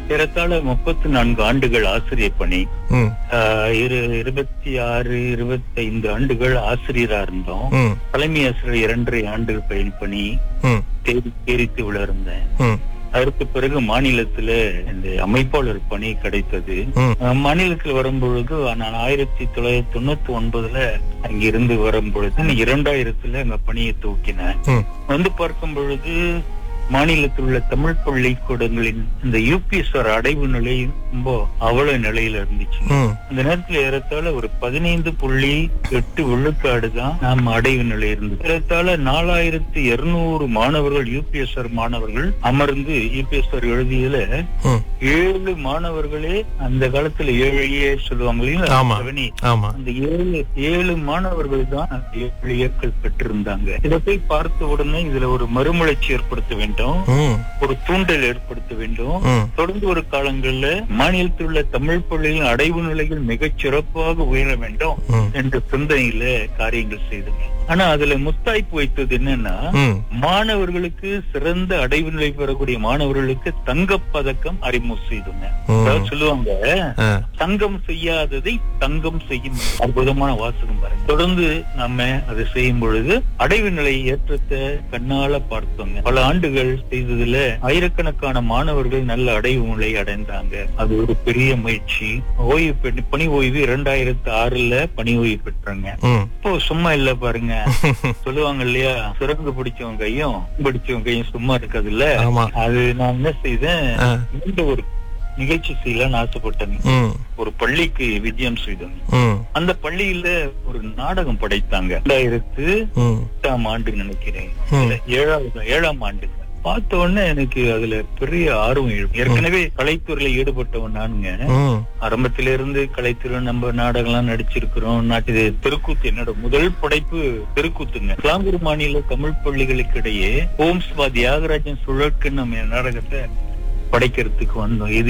ஏறத்தாழ முப்பத்தி நான்கு ஆண்டுகள் ஆசிரியர் பணி ம் ஆஹ் இரு இருபத்தி ஆறு இருபத்தைந்து ஆண்டுகள் ஆசிரியரா இருந்தோம் ம் தலைமை ஆசிரியர் இரண்டரை ஆண்டுகள் பயன் பணி ம் தேடி தேரித்து விழ இருந்தேன் ம் அதற்கு பிறகு மாநிலத்துல இந்த அமைப்பாளர் பணி கிடைத்தது ம் அஹ் மாநிலத்தில் வரும்பொழுது நான் ஆயிரத்தி தொள்ளாயிரத்தி தொண்ணூத்தி ஒன்பதுல அங்கிருந்து வரும்பொழுது இரண்டாயிரத்துல அங்க பணியை தூக்கினேன் ம் வந்து பார்க்கும் பொழுது மாநிலத்தில் உள்ள தமிழ் பள்ளிக்கூடங்களின் இந்த யூபிஎஸ்ஆர் அடைவு நிலை ரொம்ப அவல நிலையில இருந்துச்சு ம் அந்த நேரத்துல ஏறத்தாழ ஒரு பதினைந்து புள்ளி எட்டு விழுக்காடு தான் நாம் அடைவு நிலை இருந்தது ஏறத்தாழ நாலாயிரத்தி இருநூறு மாணவர்கள் யூபிஎஸ்ஆர் மாணவர்கள் அமர்ந்து யூபிஎஸ்ஆர் எழுதியதுல ம் ஏழு மாணவர்களே அந்த காலத்துல ஏழையே சொல்லுவாங்க இல்லையா? ஆமா. செவனி. ஆமா அந்த ஏழு ஏழு மாணவர்கள் தான் அந்த ஏழு ஏக்கள் பெற்றிருந்தாங்க இதை போய் பார்த்த உடனே இதுல ஒரு மறுமலர்ச்சி ஏற்படுத்த வேண்டும் ம் ஒரு தூண்டல் ஏற்படுத்த வேண்டும் ம் தொடர்ந்து ஒரு காலங்கள்ல மாநிலத்தில் உள்ள தமிழ் பள்ளிகளின் அடைவு நிலைகள் மிகச் சிறப்பாக உயர வேண்டும் ம் என்ற சிந்தனையில காரியங்கள் செய்தோம் ஆனா அதுல முத்தாய்ப்பு வைத்தது என்னன்னா ம் மாணவர்களுக்கு சிறந்த அடைவு நிலை பெறக்கூடிய மாணவர்களுக்கு தங்கப் பதக்கம் அறிமுகம் செய்தோங்க ம். அதாவது சொல்லுவாங்க ஆ தங்கம் செய்யாததை தங்கம் செய்யும் அற்புதமான வாசகம் பாருங்க தொடர்ந்து நம்ம அதை செய்யும் பொழுது அடைவு நிலை ஏற்றத்தை கண்ணால பார்த்தோங்க பல ஆண்டுகள் செய்ததுல ஆயிரக்கணக்கான மாணவர்கள் நல்ல அடைவு நிலை அடைந்தாங்க அது ஒரு பெரிய முயற்சி ஓய்வு பெற்று பணி ஓய்வு இரண்டாயிரத்தி ஆறுல பணி ஓய்வு பெற்றாங்க ம் இப்போ சும்மா இல்ல பாருங்க சொல்லுவாங்க இல்லையா சுரங்கு பிடிச்சவங்க கையும் பிடிச்சவங்க கையும் சும்மா இருக்காது இல்ல ஆமா அது நான் என்ன செய்தேன் ஆ. இந்த ஒரு நிகழ்ச்சி செய்யலாம்னு ஆசைப்பட்டேன் ம் ஒரு பள்ளிக்கு விஜயம் செய்தோம் ம் அந்த பள்ளியில ஒரு நாடகம் படைத்தாங்க ரெண்டாயிரத்து ம் எட்டாம் ஆண்டு நினைக்கிறேன் ம். இல்ல, ஏழாவது ஏழாம் ஆண்டு பார்த்த உடனே எனக்கு அதுல பெரிய ஆர்வம் எழும் ஏற்கனவே கலைத்துறையில ஈடுபட்டவன் நானுங்க ம் ஆரம்பத்தில இருந்து கலைத்துறை நம்ம நாடகம் எல்லாம் நடிச்சிருக்கிறோம் நாட்டு தெருக்கூத்து என்னோட முதல் படைப்பு தெருக்கூத்துங்க கிளாங்கூர் மாநில தமிழ் பள்ளிகளுக்கு இடையே ஓம்ஸ் பா தியாகராஜன் சுழற்கு நம்ம நாடகத்தை படைக்கிறதுக்கு வந்தோம் இது